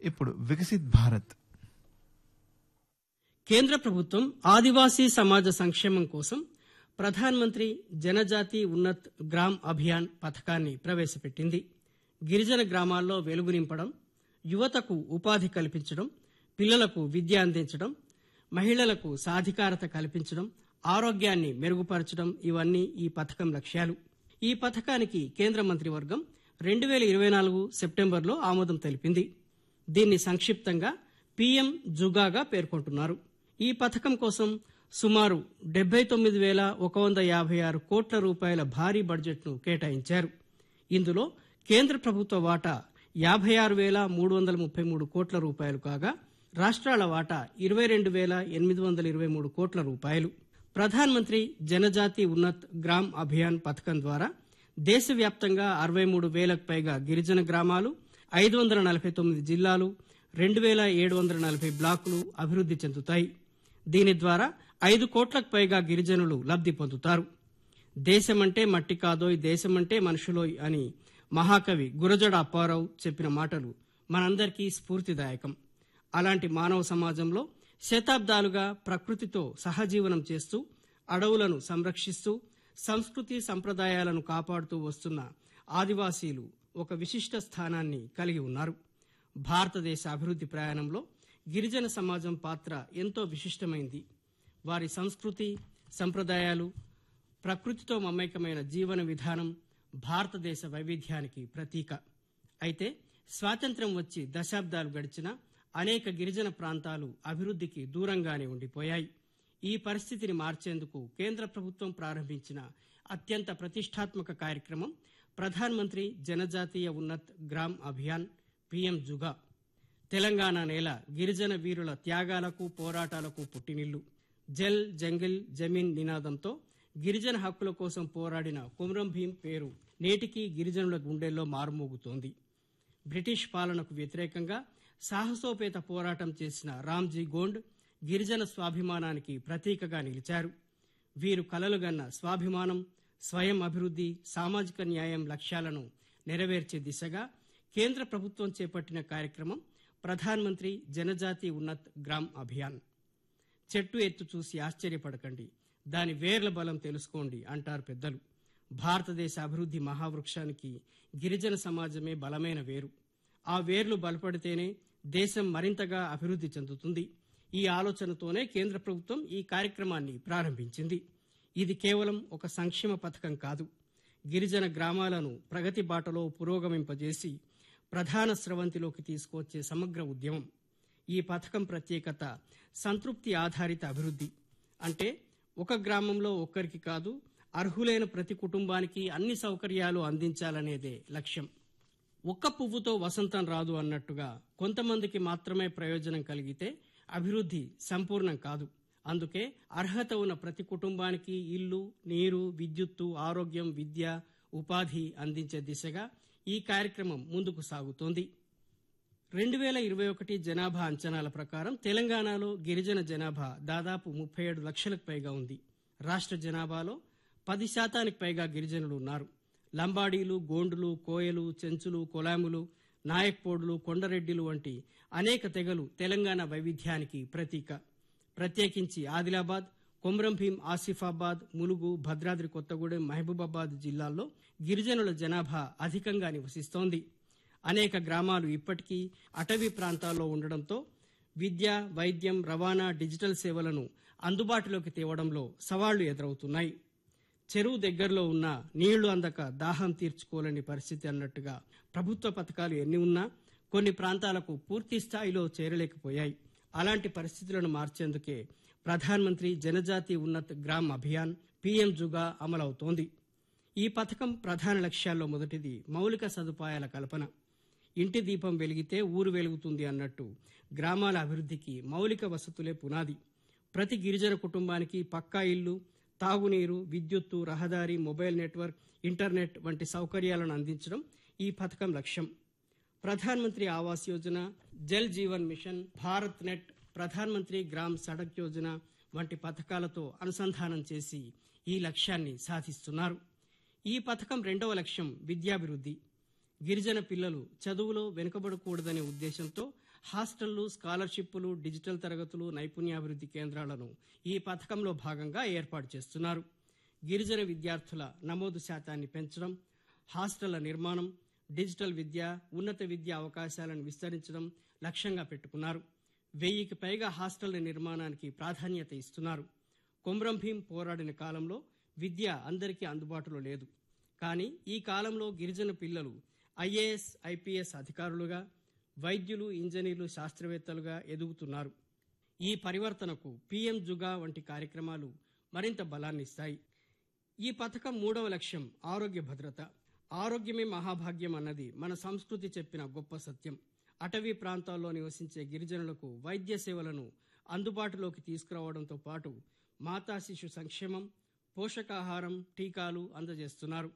ఇప్పుడు వికసిత్ భారత్ కేంద్ర ప్రభుత్వం ఆదివాసీ సమాజ సంక్షేమం కోసం ప్రధాన్ మంత్రి జనజాతి ఉన్నత్ గ్రామ్ అభియాన్ పథకాన్ని ప్రవేశపెట్టింది గిరిజన గ్రామాల్లో వెలుగు నింపడం యువతకు ఉపాధి కల్పించడం పిల్లలకు విద్య అందించడం మహిళలకు సాధికారత కల్పించడం ఆరోగ్యాన్ని మెరుగుపరచడం ఇవన్నీ ఈ పథకం లక్ష్యాలు ఈ పథకానికి కేంద్ర మంత్రివర్గం రెండు వేల ఇరవై నాలుగు సెప్టెంబర్లో ఆమోదం తెలిపింది దీన్ని సంక్షిప్తంగా పీఎం జుగాగా పేర్కొంటున్నారు ఈ పథకం కోసం సుమారు డెబ్బై తొమ్మిది వేల ఒక వంద యాభై ఆరు కోట్ల రూపాయల భారీ బడ్జెట్ను కేటాయించారు ఇందులో కేంద్ర ప్రభుత్వ వాటా యాభై ఆరు వేల మూడు వందల ముప్పై మూడు కోట్ల రూపాయలు కాగా రాష్ట్రాల వాటా ఇరవై రెండు వేల ఎనిమిది వందల ఇరవై మూడు కోట్ల రూపాయలు ప్రధాన్ మంత్రి జనజాతి ఉన్నత్ గ్రామ్ అభియాన్ పథకం ద్వారా దేశవ్యాప్తంగా అరవై మూడు వేలకు పైగా గిరిజన గ్రామాలు ఐదు వందల నలభై తొమ్మిది జిల్లాలు రెండు వేల ఏడు వందల నలభై బ్లాకులు అభివృద్ది చెందుతాయి దీని ద్వారా ఐదు కోట్లకు పైగా గిరిజనులు లబ్ది పొందుతారు దేశమంటే మట్టి కాదోయ్ దేశమంటే మనుషులోయ్ అని మహాకవి గురజడ అప్పారావు చెప్పిన మాటలు మనందరికీ స్ఫూర్తిదాయకం అలాంటి మానవ సమాజంలో శతాబ్దాలుగా ప్రకృతితో సహజీవనం చేస్తూ అడవులను సంరక్షిస్తూ సంస్కృతి సంప్రదాయాలను కాపాడుతూ వస్తున్న ఆదివాసీలు ఒక విశిష్ట స్థానాన్ని కలిగి ఉన్నారు భారతదేశ అభివృద్ది ప్రయాణంలో గిరిజన సమాజం పాత్ర ఎంతో విశిష్టమైంది వారి సంస్కృతి సంప్రదాయాలు ప్రకృతితో మమైకమైన జీవన విధానం భారతదేశ వైవిధ్యానికి ప్రతీక అయితే స్వాతంత్ర్యం వచ్చి దశాబ్దాలు గడిచినా అనేక గిరిజన ప్రాంతాలు అభివృద్ధికి దూరంగానే ఉండిపోయాయి ఈ పరిస్థితిని మార్చేందుకు కేంద్ర ప్రభుత్వం ప్రారంభించిన అత్యంత ప్రతిష్టాత్మక కార్యక్రమం ప్రధాన్ మంత్రి జనజాతీయ ఉన్నత్ గ్రామ్ అభియాన్ పీఎం జుగా తెలంగాణ నేల గిరిజన వీరుల త్యాగాలకు పోరాటాలకు పుట్టినిల్లు జల్ జంగిల్ జమీన్ నినాదంతో గిరిజన హక్కుల కోసం పోరాడిన కుమ్రం భీం పేరు నేటికీ గిరిజనుల గుండెల్లో మారుమోగుతోంది బ్రిటిష్ పాలనకు వ్యతిరేకంగా సాహసోపేత పోరాటం చేసిన రామ్జీ గోండ్ గిరిజన స్వాభిమానానికి ప్రతీకగా నిలిచారు వీరు కలలుగన్న స్వాభిమానం స్వయం అభివృద్ది సామాజిక న్యాయం లక్ష్యాలను నెరవేర్చే దిశగా కేంద్ర ప్రభుత్వం చేపట్టిన కార్యక్రమం ప్రధాన్ మంత్రి జనజాతి ఉన్నత్ గ్రామ్ అభియాన్ చెట్టు ఎత్తు చూసి ఆశ్చర్యపడకండి దాని వేర్ల బలం తెలుసుకోండి అంటారు పెద్దలు భారతదేశ అభివృద్ది మహావృక్షానికి గిరిజన సమాజమే బలమైన వేరు ఆ వేర్లు బలపడితేనే దేశం మరింతగా అభివృద్ది చెందుతుంది ఈ ఆలోచనతోనే కేంద్ర ప్రభుత్వం ఈ కార్యక్రమాన్ని ప్రారంభించింది ఇది కేవలం ఒక సంక్షేమ పథకం కాదు గిరిజన గ్రామాలను ప్రగతి బాటలో పురోగమింపజేసి ప్రధాన స్రవంతిలోకి తీసుకువచ్చే సమగ్ర ఉద్యమం ఈ పథకం ప్రత్యేకత సంతృప్తి ఆధారిత అభివృద్ది అంటే ఒక గ్రామంలో ఒక్కరికి కాదు అర్హులైన ప్రతి కుటుంబానికి అన్ని సౌకర్యాలు అందించాలనేదే లక్ష్యం ఒక్క పువ్వుతో వసంతం రాదు అన్నట్టుగా కొంతమందికి మాత్రమే ప్రయోజనం కలిగితే అభివృద్ధి సంపూర్ణం కాదు అందుకే అర్హత ఉన్న ప్రతి కుటుంబానికి ఇల్లు నీరు విద్యుత్తు ఆరోగ్యం విద్య ఉపాధి అందించే దిశగా ఈ కార్యక్రమం ముందుకు సాగుతోంది రెండు వేల ఇరవై ఒకటి జనాభా అంచనాల ప్రకారం తెలంగాణలో గిరిజన జనాభా దాదాపు ముప్పై ఏడు లక్షలకు పైగా ఉంది రాష్ట్ర జనాభాలో పది శాతానికి పైగా గిరిజనులు ఉన్నారు లంబాడీలు గోండులు కోయలు చెంచులు కొలాములు నాయక్పోడులు కొండరెడ్డిలు వంటి అనేక తెగలు తెలంగాణ వైవిధ్యానికి ప్రతీక ప్రత్యేకించి ఆదిలాబాద్ కొమ్రం భీం ఆసిఫాబాద్ ములుగు భద్రాద్రి కొత్తగూడెం మహబూబాబాద్ జిల్లాల్లో గిరిజనుల జనాభా అధికంగా నివసిస్తోంది అనేక గ్రామాలు ఇప్పటికీ అటవీ ప్రాంతాల్లో ఉండడంతో విద్య వైద్యం రవాణా డిజిటల్ సేవలను అందుబాటులోకి తేవడంలో సవాళ్లు ఎదురవుతున్నాయి చెరువు దగ్గరలో ఉన్న నీళ్లు అందక దాహం తీర్చుకోలేని పరిస్థితి అన్నట్టుగా ప్రభుత్వ పథకాలు ఎన్ని ఉన్నా కొన్ని ప్రాంతాలకు పూర్తి స్థాయిలో చేరలేకపోయాయి అలాంటి పరిస్థితులను మార్చేందుకే ప్రధాన్ మంత్రి జనజాతి ఉన్నత్ గ్రామ్ అభియాన్ పీఎం జుగా అమలవుతోంది ఈ పథకం ప్రధాన లక్ష్యాల్లో మొదటిది మౌలిక సదుపాయాల కల్పన ఇంటి దీపం వెలిగితే ఊరు వెలుగుతుంది అన్నట్టు గ్రామాల అభివృద్ధికి మౌలిక వసతులే పునాది ప్రతి గిరిజన కుటుంబానికి పక్కా ఇల్లు తాగునీరు విద్యుత్తు రహదారి మొబైల్ నెట్వర్క్ ఇంటర్నెట్ వంటి సౌకర్యాలను అందించడం ఈ పథకం లక్ష్యం ప్రధాన్ మంత్రి ఆవాస్ యోజన జల్ జీవన్ మిషన్ భారత్ నెట్ ప్రధాన్ మంత్రి గ్రామ్ సడక్ యోజన వంటి పథకాలతో అనుసంధానం చేసి ఈ లక్ష్యాన్ని సాధిస్తున్నారు ఈ పథకం రెండవ లక్ష్యం విద్యాభివృద్ధి గిరిజన పిల్లలు చదువులో వెనుకబడకూడదనే ఉద్దేశంతో హాస్టళ్లు స్కాలర్షిప్లు డిజిటల్ తరగతులు నైపుణ్యాభివృద్ది కేంద్రాలను ఈ పథకంలో భాగంగా ఏర్పాటు చేస్తున్నారు గిరిజన విద్యార్థుల నమోదు శాతాన్ని పెంచడం హాస్టళ్ల నిర్మాణం డిజిటల్ విద్య ఉన్నత విద్యా అవకాశాలను విస్తరించడం లక్ష్యంగా పెట్టుకున్నారు వెయ్యికి పైగా హాస్టళ్ల నిర్మాణానికి ప్రాధాన్యత ఇస్తున్నారు కొమ్రం భీం పోరాడిన కాలంలో విద్య అందరికీ అందుబాటులో లేదు కానీ ఈ కాలంలో గిరిజన పిల్లలు ఐఏఎస్ ఐపీఎస్ అధికారులుగా వైద్యులు ఇంజనీర్లు శాస్త్రవేత్తలుగా ఎదుగుతున్నారు ఈ పరివర్తనకు పీఎం జుగా వంటి కార్యక్రమాలు మరింత బలాన్నిస్తాయి ఈ పథకం మూడవ లక్ష్యం ఆరోగ్య భద్రత ఆరోగ్యమే మహాభాగ్యం అన్నది మన సంస్కృతి చెప్పిన గొప్ప సత్యం అటవీ ప్రాంతాల్లో నివసించే గిరిజనులకు వైద్య సేవలను అందుబాటులోకి తీసుకురావడంతో పాటు మాతా శిశు సంక్షేమం పోషకాహారం టీకాలు అందజేస్తున్నారు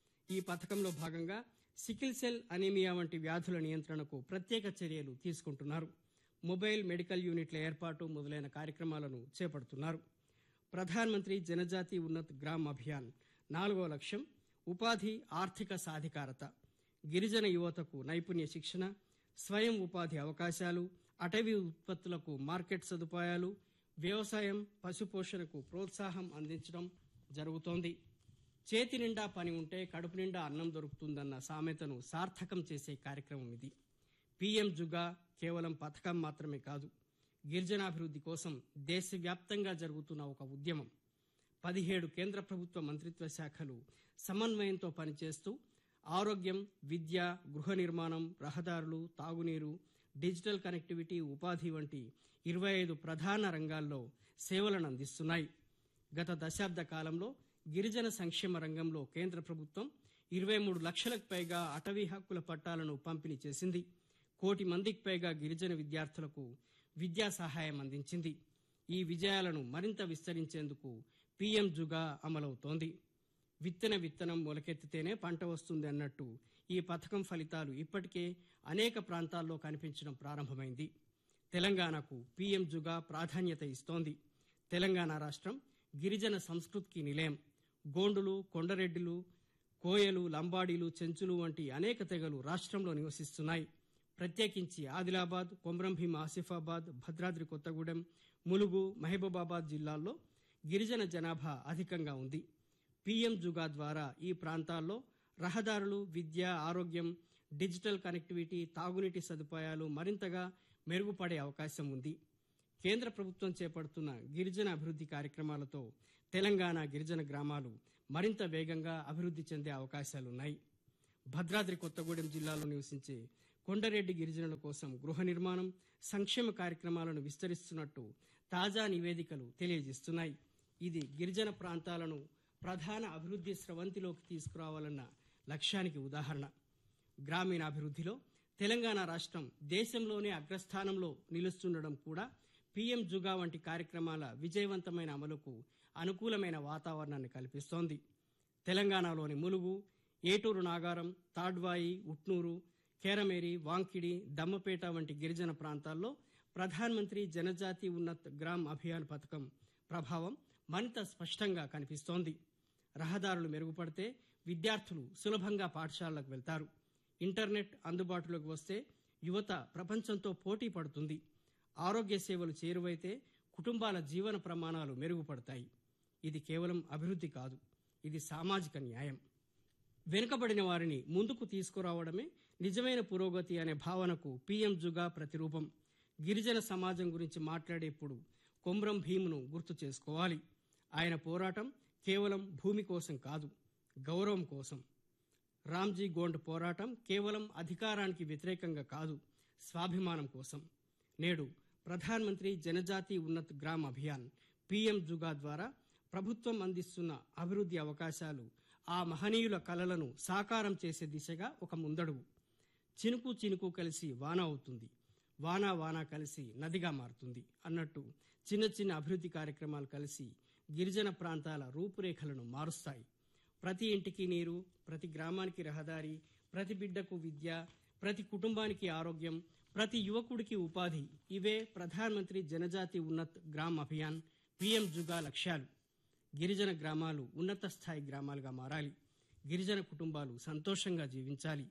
ఈ పథకంలో భాగంగా సికిల్ సెల్ అనీమియా వంటి వ్యాధుల నియంత్రణకు ప్రత్యేక చర్యలు తీసుకుంటున్నారు మొబైల్ మెడికల్ యూనిట్ల ఏర్పాటు మొదలైన కార్యక్రమాలను చేపడుతున్నారు ప్రధాన్ మంత్రి జనజాతి ఉన్నత్ గ్రామ్ అభియాన్ నాలుగో లక్ష్యం ఉపాధి ఆర్థిక సాధికారత గిరిజన యువతకు నైపుణ్య శిక్షణ స్వయం ఉపాధి అవకాశాలు అటవీ ఉత్పత్తులకు మార్కెట్ సదుపాయాలు వ్యవసాయం పశుపోషణకు ప్రోత్సాహం అందించడం జరుగుతోంది చేతి నిండా పని ఉంటే కడుపు నిండా అన్నం దొరుకుతుందన్న సామెతను సార్థకం చేసే కార్యక్రమం ఇది పీఎం జుగా కేవలం పథకం మాత్రమే కాదు గిరిజనాభివృద్ది కోసం దేశవ్యాప్తంగా జరుగుతున్న ఒక ఉద్యమం పదిహేడు కేంద్ర ప్రభుత్వ మంత్రిత్వ శాఖలు సమన్వయంతో పనిచేస్తూ ఆరోగ్యం విద్య గృహ నిర్మాణం రహదారులు తాగునీరు డిజిటల్ కనెక్టివిటీ ఉపాధి వంటి ఇరవై ఐదు ప్రధాన రంగాల్లో సేవలను అందిస్తున్నాయి గత దశాబ్ద కాలంలో గిరిజన సంక్షేమ రంగంలో కేంద్ర ప్రభుత్వం ఇరవై మూడు లక్షలకు పైగా అటవీ హక్కుల పట్టాలను పంపిణీ చేసింది కోటి మందికి పైగా గిరిజన విద్యార్థులకు విద్యా సహాయం అందించింది ఈ విజయాలను మరింత విస్తరించేందుకు పీఎం జుగా అమలవుతోంది విత్తన విత్తనం మొలకెత్తితేనే పంట వస్తుంది అన్నట్టు ఈ పథకం ఫలితాలు ఇప్పటికే అనేక ప్రాంతాల్లో కనిపించడం ప్రారంభమైంది తెలంగాణకు పీఎం జుగా ప్రాధాన్యత ఇస్తోంది తెలంగాణ రాష్ట్రం గిరిజన సంస్కృతికి నిలయం గోండులు కొండరెడ్డిలు కోయలు లంబాడీలు చెంచులు వంటి అనేక తెగలు రాష్ట్రంలో నివసిస్తున్నాయి ప్రత్యేకించి ఆదిలాబాద్ కొమ్రంభీం ఆసిఫాబాద్ భద్రాద్రి కొత్తగూడెం ములుగు మహబూబాబాద్ జిల్లాల్లో గిరిజన జనాభా అధికంగా ఉంది పీఎం జుగా ద్వారా ఈ ప్రాంతాల్లో రహదారులు విద్య ఆరోగ్యం డిజిటల్ కనెక్టివిటీ తాగునీటి సదుపాయాలు మరింతగా మెరుగుపడే అవకాశం ఉంది కేంద్ర ప్రభుత్వం చేపడుతున్న గిరిజన అభివృద్ది కార్యక్రమాలతో తెలంగాణ గిరిజన గ్రామాలు మరింత వేగంగా అభివృద్ది చెందే అవకాశాలున్నాయి భద్రాద్రి కొత్తగూడెం జిల్లాలో నివసించే కొండరెడ్డి గిరిజనుల కోసం గృహ నిర్మాణం సంక్షేమ కార్యక్రమాలను విస్తరిస్తున్నట్టు తాజా నివేదికలు తెలియజేస్తున్నాయి ఇది గిరిజన ప్రాంతాలను ప్రధాన అభివృద్ది స్రవంతిలోకి తీసుకురావాలన్న లక్ష్యానికి ఉదాహరణ గ్రామీణాభివృద్దిలో తెలంగాణ రాష్ట్రం దేశంలోనే అగ్రస్థానంలో నిలుస్తుండడం కూడా పీఎం జుగా వంటి కార్యక్రమాల విజయవంతమైన అమలుకు అనుకూలమైన వాతావరణాన్ని కల్పిస్తోంది తెలంగాణలోని ములుగు ఏటూరు నాగారం తాడ్వాయి ఉట్నూరు కేరమేరి వాంకిడి దమ్మపేట వంటి గిరిజన ప్రాంతాల్లో ప్రధాన్ మంత్రి జనజాతి ఉన్నత్ గ్రామ్ అభియాన్ పథకం ప్రభావం మరింత స్పష్టంగా కనిపిస్తోంది రహదారులు మెరుగుపడితే విద్యార్థులు సులభంగా పాఠశాలలకు వెళ్తారు ఇంటర్నెట్ అందుబాటులోకి వస్తే యువత ప్రపంచంతో పోటీ పడుతుంది ఆరోగ్య సేవలు చేరువైతే కుటుంబాల జీవన ప్రమాణాలు మెరుగుపడతాయి ఇది కేవలం అభివృద్ది కాదు ఇది సామాజిక న్యాయం వెనుకబడిన వారిని ముందుకు తీసుకురావడమే నిజమైన పురోగతి అనే భావనకు పీఎం జుగా ప్రతిరూపం గిరిజన సమాజం గురించి మాట్లాడేప్పుడు కొమ్రం భీమును గుర్తు చేసుకోవాలి ఆయన పోరాటం కేవలం భూమి కోసం కాదు గౌరవం కోసం రామ్జీ గోండ్ పోరాటం కేవలం అధికారానికి వ్యతిరేకంగా కాదు స్వాభిమానం కోసం నేడు ప్రధాన్ మంత్రి జనజాతి ఉన్నత్ గ్రామ్ అభియాన్ పీఎం జుగా ద్వారా ప్రభుత్వం అందిస్తున్న అభివృద్ది అవకాశాలు ఆ మహనీయుల కలలను సాకారం చేసే దిశగా ఒక ముందడుగు చినుకు చినుకు కలిసి వాన అవుతుంది వాన వాన కలిసి నదిగా మారుతుంది అన్నట్టు చిన్న చిన్న అభివృద్ది కార్యక్రమాలు కలిసి గిరిజన ప్రాంతాల రూపురేఖలను మారుస్తాయి ప్రతి ఇంటికి నీరు ప్రతి గ్రామానికి రహదారి ప్రతి బిడ్డకు విద్య ప్రతి కుటుంబానికి ఆరోగ్యం ప్రతి యువకుడికి ఉపాధి ఇవే ప్రధాన్ మంత్రి జనజాతి ఉన్నత్ గ్రామ్ అభియాన్ పీఎం జుగా లక్ష్యాలు గిరిజన గ్రామాలు ఉన్నత స్థాయి గ్రామాలుగా మారాలి గిరిజన కుటుంబాలు సంతోషంగా జీవించాలి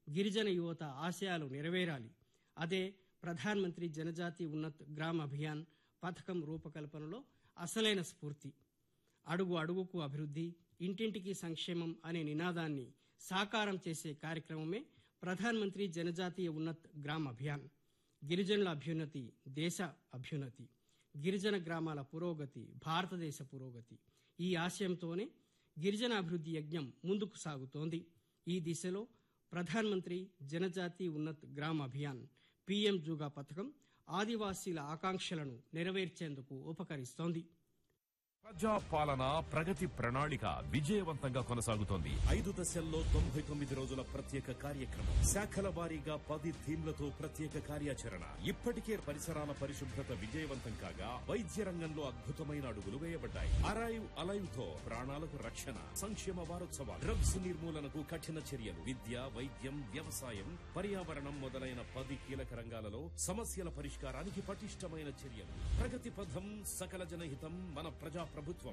గిరిజన యువత ఆశయాలు నెరవేరాలి అదే ప్రధాన్ మంత్రి జనజాతి ఉన్నత్ గ్రామ్ అభియాన్ పథకం రూపకల్పనలో అసలైన స్ఫూర్తి అడుగు అడుగుకు అభివృద్ధి ఇంటింటికి సంక్షేమం అనే నినాదాన్ని సాకారం చేసే కార్యక్రమమే ప్రధాన్ మంత్రి జనజాతీయ ఉన్నత్ గ్రామ్ అభియాన్ గిరిజనుల అభ్యున్నతి దేశ అభ్యున్నతి గిరిజన గ్రామాల పురోగతి భారతదేశ పురోగతి ఈ ఆశయంతోనే గిరిజన అభివృద్ధి యజ్ఞం ముందుకు సాగుతోంది ఈ దిశలో ప్రధాన్ మంత్రి జనజాతి ఉన్నత్ గ్రామ్ అభియాన్ పీఎం జూగా పథకం ఆదివాసీల ఆకాంక్షలను నెరవేర్చేందుకు ఉపకరిస్తోంది ప్రజా పాలన ప్రగతి ప్రణాళిక విజయవంతంగా కొనసాగుతోంది ఐదు దశల్లో తొంభై తొమ్మిది రోజుల ప్రత్యేక కార్యక్రమం శాఖల వారీగా పది థీమ్లతో ప్రత్యేక కార్యాచరణ ఇప్పటికే పరిసరాల పరిశుభ్రత విజయవంతం కాగా వైద్య రంగంలో అద్భుతమైన అడుగులు వేయబడ్డాయి అరైవ్ అలైవ్ తో ప్రాణాలకు రక్షణ సంక్షేమ వారోత్సవాలు డ్రగ్స్ నిర్మూలనకు కఠిన చర్యలు విద్య వైద్యం వ్యవసాయం పర్యావరణం మొదలైన పది కీలక రంగాలలో సమస్యల పరిష్కారానికి పటిష్టమైన చర్యలు ప్రగతి పథం సకల జనహితం మన ప్రజా ప్రభుత్వం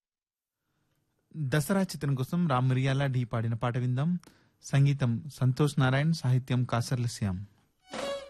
దసరా చిత్రం కోసం రామ్ మిరియాల ఢీ పాడిన పాట విందాం సంగీతం సంతోష్ నారాయణ్ సాహిత్యం కాసర్ల శ్యామ్